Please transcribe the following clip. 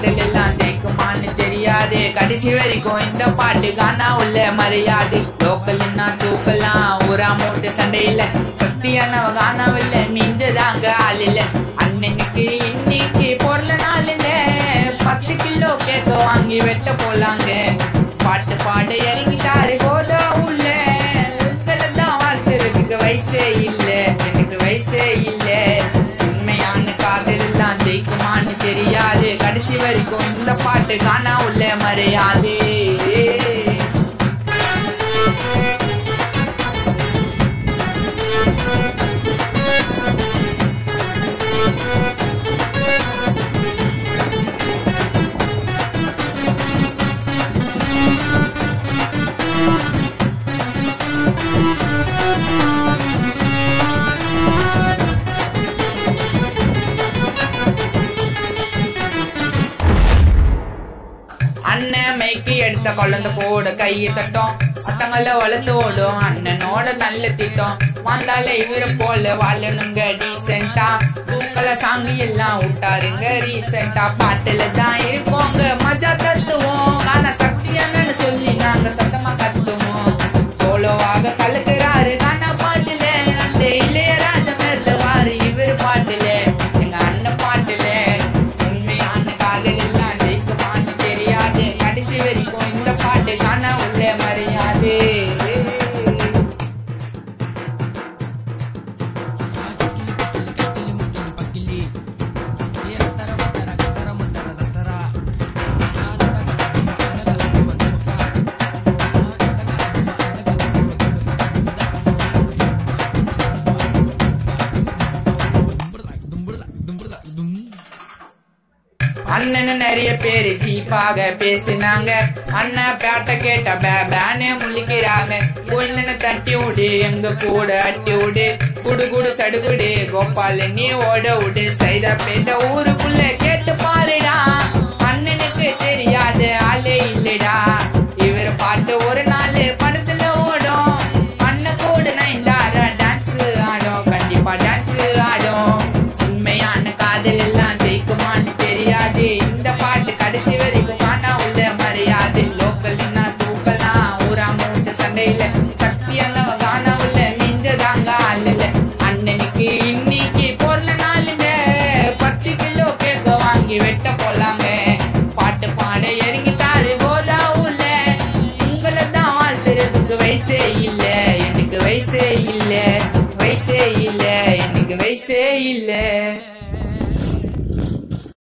காதல் எல்லாம் ஜெயிக்குமான்னு தெரியாது கடைசி வரைக்கும் இந்த பாட்டு கானா உள்ள மரியாதை லோக்கல்னா தூக்கலாம் ஊரா மூட்டு சண்டையில சக்தியானவ காணாவில்ல மிஞ்சதாங்க ஆள் இல்ல அண்ணனுக்கு இன்னைக்கு பிறந்த நாளுங்க பத்து கிலோ கேக்க வாங்கி வெட்ட போலாங்க பாட்டு பாட இறங்கிட்டாரு கோதா உள்ள உங்களை தான் வாழ்த்துறதுக்கு வயசே இல்ல எனக்கு வயசே இல்ல உண்மையான காதல் எல்லாம் ஜெயிக்குமான்னு தெரியாது கடைசி வரைக்கும் இந்த பாட்டு காணா உள்ள மறையாது அண்ணன் மைக்கு எடுத்த குழந்தை போட கையை தட்டும் சத்தங்கள வளர்த்து ஓடும் அண்ணனோட நல்ல திட்டம் வந்தால இவரை போல வாழணுங்க டீசெண்டா தூக்கல சாங்கு எல்லாம் விட்டாருங்க ரீசெண்டா பாட்டுல தான் இருக்கோங்க மஜா தத்துவோம் ஆனா சக்தி அண்ணன்னு சொல்லி நாங்க சத்தமா கத்துவோம் சோலோவாக கலக்குறாரு கானா பாட்டுல அந்த இளையராஜ மேல வாரு இவர் பாட்டுல எங்க அண்ணன் பாட்டுல உண்மையான காதல் எல்லாம் ஜெயிக்குமான்னு தெரியாது கடைசி வரைக்கும் இந்த பாட்டு காண உள்ள மறையாது அண்ணன் நிறைய பேரு சீப்பாக பேசினாங்க அண்ணன் பேட்ட கேட்ட பேபான்னு முழிக்கிறாங்க கொஞ்சன தட்டி விடு எங்க கூட அட்டி விடு குடு குடு சடுகுடு கோபால நீ ஓட விடு சைதா பேட்ட ஊருக்குள்ள கேட்டு பாருடா அண்ணனுக்கு தெரியாத ஆளே இல்லடா இவர் பாட்டு ஒரு நாள் படத்துல ஓடும் அண்ணன் கூட நைந்தார டான்ஸ் ஆடும் கண்டிப்பா டான்ஸ் ஆடும் உண்மையான காதல் எல்லாம் ஜெயிக்குமான்னு தெரியாது இந்த பாட்டு கடைசி வரைக்கும் காணா உள்ள மரியாதை லோக்கல்னா தூக்கலாம் ஊரா மூச்ச சண்டையில சக்தியானவ காணா உள்ள மிஞ்சதாங்க ஆளுல அண்ணனுக்கு இன்னைக்கு பிறந்த நாளுங்க பத்து கிலோ கேக்க வாங்கி வெட்ட போலாங்க பாட்டு பாட இறங்கிட்டாரு போதா உள்ள உங்களை தான் வாழ்த்துறதுக்கு வயசே இல்ல எனக்கு வயசே இல்ல வயசே இல்ல எனக்கு வயசே இல்ல